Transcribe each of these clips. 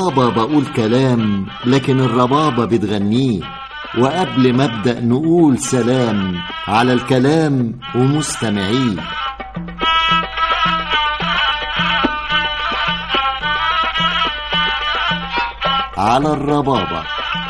الربابة بقول كلام لكن الربابة بتغنيه وقبل ما ابدأ نقول سلام على الكلام ومستمعيه على الربابة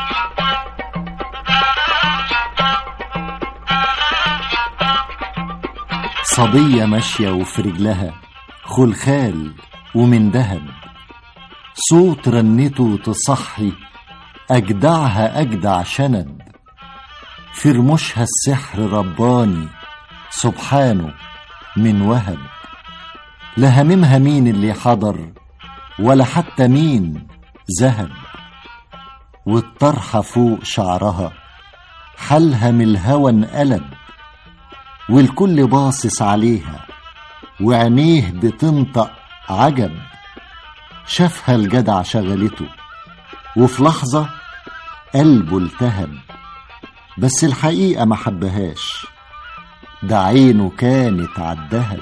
صبية ماشية وفي رجلها خلخال ومن دهب صوت رنته تصحي أجدعها أجدع شنب في رموشها السحر رباني سبحانه من وهب لا هممها مين اللي حضر ولا حتى مين ذهب والطرحة فوق شعرها حالها من الهوى انقلب والكل باصص عليها وعينيه بتنطق عجب شافها الجدع شغلته وفي لحظة قلبه التهب بس الحقيقة ما حبهاش ده عينه كانت عالدهب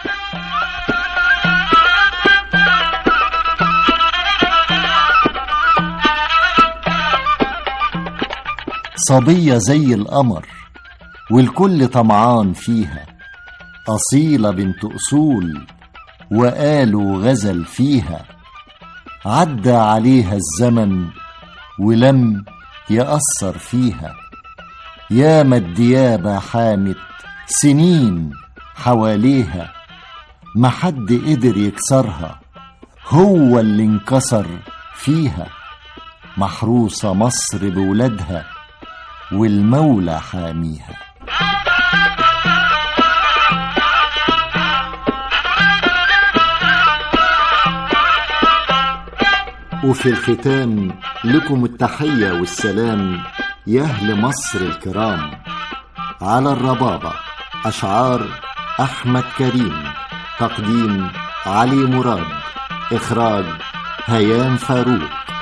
صبية زي القمر والكل طمعان فيها أصيلة بنت أصول وقالوا غزل فيها عدى عليها الزمن ولم يأثر فيها ياما الديابة حامت سنين حواليها ما حد قدر يكسرها هو اللي انكسر فيها محروسة مصر بولادها والمولى حاميها وفي الختام لكم التحية والسلام يا أهل مصر الكرام على الربابة أشعار أحمد كريم تقديم علي مراد إخراج هيام فاروق